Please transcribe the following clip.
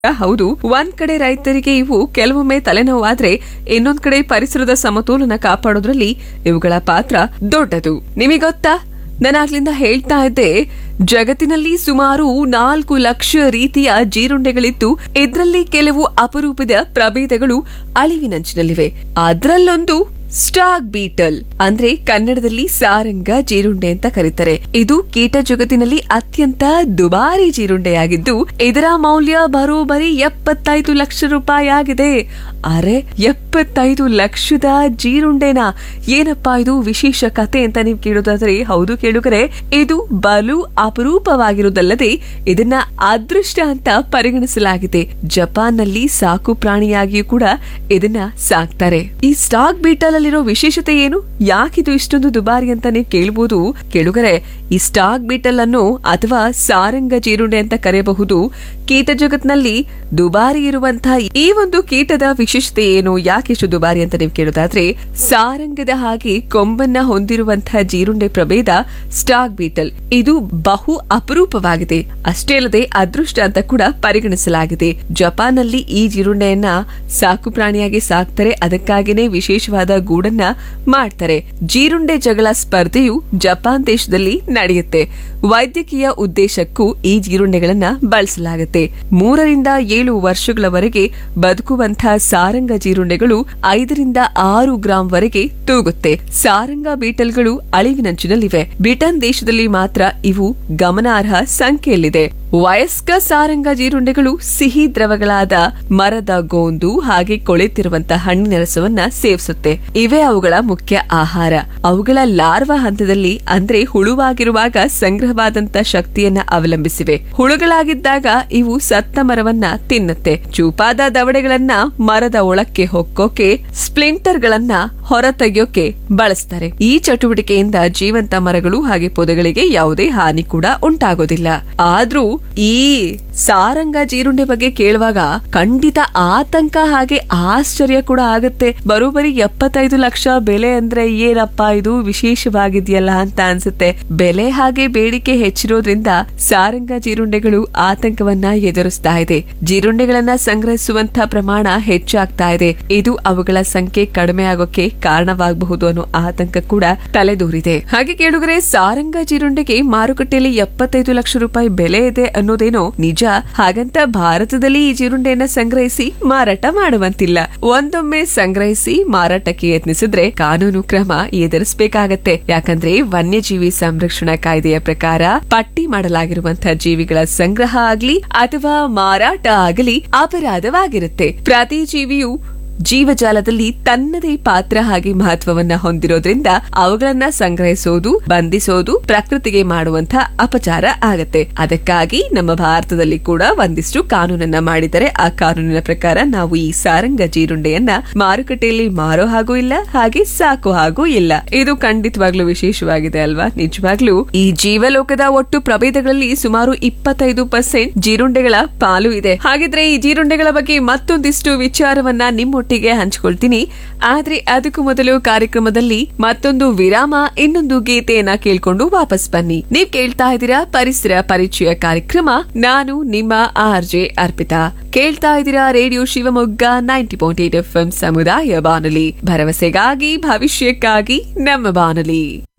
ಹೌದು ಒಂದ್ ಕಡೆ ರೈತರಿಗೆ ಇವು ಕೆಲವೊಮ್ಮೆ ತಲೆನೋವಾದ್ರೆ ಇನ್ನೊಂದ್ ಕಡೆ ಪರಿಸರದ ಸಮತೋಲನ ಕಾಪಾಡೋದ್ರಲ್ಲಿ ಇವುಗಳ ಪಾತ್ರ ದೊಡ್ಡದು ನಿಮಗೆ ಗೊತ್ತಾ ನಾನಾಗ್ಲಿಂದ ಹೇಳ್ತಾ ಇದ್ದೆ ಜಗತ್ತಿನಲ್ಲಿ ಸುಮಾರು ನಾಲ್ಕು ಲಕ್ಷ ರೀತಿಯ ಜೀರುಂಡೆಗಳಿದ್ದು ಇದರಲ್ಲಿ ಕೆಲವು ಅಪರೂಪದ ಪ್ರಭೇದಗಳು ಅಳಿವಿನಂಚಿನಲ್ಲಿವೆ ಅದರಲ್ಲೊಂದು ಸ್ಟಾಕ್ ಬೀಟಲ್ ಅಂದ್ರೆ ಕನ್ನಡದಲ್ಲಿ ಸಾರಂಗ ಜೀರುಂಡೆ ಅಂತ ಕರೀತಾರೆ ಇದು ಕೀಟ ಜಗತ್ತಿನಲ್ಲಿ ಅತ್ಯಂತ ದುಬಾರಿ ಜೀರುಂಡೆಯಾಗಿದ್ದು ಇದರ ಮೌಲ್ಯ ಬರೋಬರಿ ಎಪ್ಪತ್ತೈದು ಲಕ್ಷ ರೂಪಾಯಿ ಆಗಿದೆ ಅರೆ ಎಪ್ಪತ್ತೈದು ಲಕ್ಷದ ಜೀರುಂಡೆನಾ ಏನಪ್ಪಾ ಇದು ವಿಶೇಷ ಕತೆ ಅಂತ ನೀವು ಕೇಳೋದಾದ್ರೆ ಹೌದು ಕೇಳುಗರೆ ಇದು ಬಲು ಅಪರೂಪವಾಗಿರುವುದಲ್ಲದೆ ಇದನ್ನ ಅದೃಷ್ಟ ಅಂತ ಪರಿಗಣಿಸಲಾಗಿದೆ ಜಪಾನ್ನಲ್ಲಿ ಸಾಕು ಪ್ರಾಣಿಯಾಗಿಯೂ ಕೂಡ ಇದನ್ನ ಸಾಕ್ತಾರೆ ಈ ಸ್ಟಾಕ್ ಬೀಟಲ್ ಅಲ್ಲಿರೋ ವಿಶೇಷತೆ ಏನು ಯಾಕಿದು ಇಷ್ಟೊಂದು ದುಬಾರಿ ಅಂತ ನೀವು ಕೇಳಬಹುದು ಕೇಳುಗರೆ ಈ ಸ್ಟಾಕ್ ಬೀಟಲ್ ಅನ್ನು ಅಥವಾ ಸಾರಂಗ ಜೀರುಂಡೆ ಅಂತ ಕರೆಯಬಹುದು ಕೀಟ ಜಗತ್ನಲ್ಲಿ ದುಬಾರಿ ಇರುವಂತಹ ಈ ಒಂದು ಕೀಟದ ವಿಶೇಷತೆ ಏನು ಯಾಕೆ ಇಷ್ಟು ದುಬಾರಿ ಅಂತ ನೀವು ಕೇಳೋದಾದ್ರೆ ಸಾರಂಗದ ಹಾಗೆ ಕೊಂಬನ್ನ ಹೊಂದಿರುವಂತಹ ಜೀರುಂಡೆ ಪ್ರಭೇದ ಸ್ಟಾಕ್ ಬೀಟಲ್ ಇದು ಬಹು ಅಪರೂಪವಾಗಿದೆ ಅಷ್ಟೇ ಅಲ್ಲದೆ ಅದೃಷ್ಟ ಅಂತ ಕೂಡ ಪರಿಗಣಿಸಲಾಗಿದೆ ಜಪಾನ್ನಲ್ಲಿ ಈ ಜೀರುಂಡೆಯನ್ನ ಸಾಕು ಪ್ರಾಣಿಯಾಗಿ ಸಾಕ್ತಾರೆ ಅದಕ್ಕಾಗಿನೇ ವಿಶೇಷವಾದ ಗೂಡನ್ನ ಮಾಡ್ತಾರೆ ಜೀರುಂಡೆ ಜಗಳ ಸ್ಪರ್ಧೆಯು ಜಪಾನ್ ದೇಶದಲ್ಲಿ ನಡೆಯುತ್ತೆ ವೈದ್ಯಕೀಯ ಉದ್ದೇಶಕ್ಕೂ ಈ ಜೀರುಂಡೆಗಳನ್ನ ಬಳಸಲಾಗುತ್ತೆ ಮೂರರಿಂದ ಏಳು ವರ್ಷಗಳವರೆಗೆ ಬದುಕುವಂತಹ ಸಾರಂಗ ಜೀರುಂಡೆಗಳು ಐದರಿಂದ ಆರು ಗ್ರಾಂ ವರೆಗೆ ತೂಗುತ್ತೆ ಸಾರಂಗ ಬೀಟಲ್ಗಳು ಅಳಿವಿನಂಚಿನಲ್ಲಿವೆ ಬ್ರಿಟನ್ ದೇಶದಲ್ಲಿ ಮಾತ್ರ ಇವು ಗಮನಾರ್ಹ ಸಂಖ್ಯೆಯಲ್ಲಿದೆ ವಯಸ್ಕ ಸಾರಂಗ ಜೀರುಂಡೆಗಳು ಸಿಹಿ ದ್ರವಗಳಾದ ಮರದ ಗೋಂದು ಹಾಗೆ ಕೊಳೆತಿರುವಂತಹ ಹಣ್ಣಿನ ರಸವನ್ನ ಸೇವಿಸುತ್ತೆ ಇವೇ ಅವುಗಳ ಮುಖ್ಯ ಆಹಾರ ಅವುಗಳ ಲಾರ್ವಾ ಹಂತದಲ್ಲಿ ಅಂದ್ರೆ ಹುಳುವಾಗಿರುವಾಗ ಸಂಗ್ರಹವಾದಂತ ಶಕ್ತಿಯನ್ನ ಅವಲಂಬಿಸಿವೆ ಹುಳುಗಳಾಗಿದ್ದಾಗ ಇವು ಸತ್ತ ಮರವನ್ನ ತಿನ್ನುತ್ತೆ ಚೂಪಾದ ದವಡೆಗಳನ್ನ ಮರದ ಒಳಕ್ಕೆ ಹೊಕ್ಕೋಕೆ ಸ್ಪ್ಲಿಂಟರ್ ಗಳನ್ನ ಹೊರತೆಗೆಯೋಕೆ ಬಳಸ್ತಾರೆ ಈ ಚಟುವಟಿಕೆಯಿಂದ ಜೀವಂತ ಮರಗಳು ಹಾಗೆ ಪೊದೆಗಳಿಗೆ ಯಾವುದೇ ಹಾನಿ ಕೂಡ ಉಂಟಾಗೋದಿಲ್ಲ ಆದ್ರೂ ಈ ಸಾರಂಗ ಜೀರುಂಡೆ ಬಗ್ಗೆ ಕೇಳುವಾಗ ಖಂಡಿತ ಆತಂಕ ಹಾಗೆ ಆಶ್ಚರ್ಯ ಕೂಡ ಆಗತ್ತೆ ಬರೋಬ್ಬರಿ ಎಪ್ಪತ್ತೈದು ಲಕ್ಷ ಬೆಲೆ ಅಂದ್ರೆ ಏನಪ್ಪಾ ಇದು ವಿಶೇಷವಾಗಿದೆಯಲ್ಲ ಅಂತ ಅನ್ಸುತ್ತೆ ಬೆಲೆ ಹಾಗೆ ಬೇಡಿಕೆ ಹೆಚ್ಚಿರೋದ್ರಿಂದ ಸಾರಂಗ ಜೀರುಂಡೆಗಳು ಆತಂಕವನ್ನ ಎದುರಿಸ್ತಾ ಇದೆ ಜೀರುಂಡೆಗಳನ್ನ ಸಂಗ್ರಹಿಸುವಂತ ಪ್ರಮಾಣ ಹೆಚ್ಚಾಗ್ತಾ ಇದೆ ಇದು ಅವುಗಳ ಸಂಖ್ಯೆ ಕಡಿಮೆ ಆಗೋಕೆ ಕಾರಣವಾಗಬಹುದು ಅನ್ನೋ ಆತಂಕ ಕೂಡ ತಲೆದೂರಿದೆ ಹಾಗೆ ಕೇಳಿದ್ರೆ ಸಾರಂಗ ಜೀರುಂಡೆಗೆ ಮಾರುಕಟ್ಟೆಯಲ್ಲಿ ಎಪ್ಪತ್ತೈದು ಲಕ್ಷ ರೂಪಾಯಿ ಬೆಲೆ ಇದೆ ಅನ್ನೋದೇನೋ ನಿಜ ಹಾಗಂತ ಭಾರತದಲ್ಲಿ ಈ ಜೀರುಂಡೆಯನ್ನ ಸಂಗ್ರಹಿಸಿ ಮಾರಾಟ ಮಾಡುವಂತಿಲ್ಲ ಒಂದೊಮ್ಮೆ ಸಂಗ್ರಹಿಸಿ ಮಾರಾಟಕ್ಕೆ ಯತ್ನಿಸಿದ್ರೆ ಕಾನೂನು ಕ್ರಮ ಎದುರಿಸಬೇಕಾಗತ್ತೆ ಯಾಕಂದ್ರೆ ವನ್ಯಜೀವಿ ಸಂರಕ್ಷಣಾ ಕಾಯ್ದೆಯ ಪ್ರಕಾರ ಪಟ್ಟಿ ಮಾಡಲಾಗಿರುವಂತಹ ಜೀವಿಗಳ ಸಂಗ್ರಹ ಆಗ್ಲಿ ಅಥವಾ ಮಾರಾಟ ಆಗಲಿ ಅಪರಾಧವಾಗಿರುತ್ತೆ ಪ್ರತಿ ಜೀವಿಯು ಜೀವಜಾಲದಲ್ಲಿ ತನ್ನದೇ ಪಾತ್ರ ಹಾಗೆ ಮಹತ್ವವನ್ನ ಹೊಂದಿರೋದ್ರಿಂದ ಅವುಗಳನ್ನ ಸಂಗ್ರಹಿಸೋದು ಬಂಧಿಸೋದು ಪ್ರಕೃತಿಗೆ ಮಾಡುವಂತ ಅಪಚಾರ ಆಗತ್ತೆ ಅದಕ್ಕಾಗಿ ನಮ್ಮ ಭಾರತದಲ್ಲಿ ಕೂಡ ಒಂದಿಷ್ಟು ಕಾನೂನನ್ನ ಮಾಡಿದರೆ ಆ ಕಾನೂನಿನ ಪ್ರಕಾರ ನಾವು ಈ ಸಾರಂಗ ಜೀರುಂಡೆಯನ್ನ ಮಾರುಕಟ್ಟೆಯಲ್ಲಿ ಮಾರೋ ಹಾಗೂ ಇಲ್ಲ ಹಾಗೆ ಸಾಕೋ ಹಾಗೂ ಇಲ್ಲ ಇದು ಖಂಡಿತವಾಗ್ಲೂ ವಿಶೇಷವಾಗಿದೆ ಅಲ್ವಾ ನಿಜವಾಗ್ಲೂ ಈ ಜೀವಲೋಕದ ಒಟ್ಟು ಪ್ರಭೇದಗಳಲ್ಲಿ ಸುಮಾರು ಇಪ್ಪತ್ತೈದು ಪರ್ಸೆಂಟ್ ಜೀರುಂಡೆಗಳ ಪಾಲು ಇದೆ ಹಾಗಿದ್ರೆ ಈ ಜೀರುಂಡೆಗಳ ಬಗ್ಗೆ ಮತ್ತೊಂದಿಷ್ಟು ವಿಚಾರವನ್ನ ನಿಮ್ಮೊಟ್ಟಿಗೆ ಹಂಚಿಕೊಳ್ತೀನಿ ಆದ್ರೆ ಅದಕ್ಕೂ ಮೊದಲು ಕಾರ್ಯಕ್ರಮದಲ್ಲಿ ಮತ್ತೊಂದು ವಿರಾಮ ಇನ್ನೊಂದು ಗೀತೆಯನ್ನ ಕೇಳ್ಕೊಂಡು ವಾಪಸ್ ಬನ್ನಿ ನೀವ್ ಕೇಳ್ತಾ ಇದ್ದೀರಾ ಪರಿಸರ ಪರಿಚಯ ಕಾರ್ಯಕ್ರಮ ನಾನು ನಿಮ್ಮ ಆರ್ ಜೆ ಅರ್ಪಿತಾ ಕೇಳ್ತಾ ಇದ್ದೀರಾ radio Shivamogga ninety point eight F ಸಮುದಾಯ ಬಾನುಲಿ ಭರವಸೆಗಾಗಿ ಭವಿಷ್ಯಕ್ಕಾಗಿ ನಮ್ಮ ಬಾನುಲಿ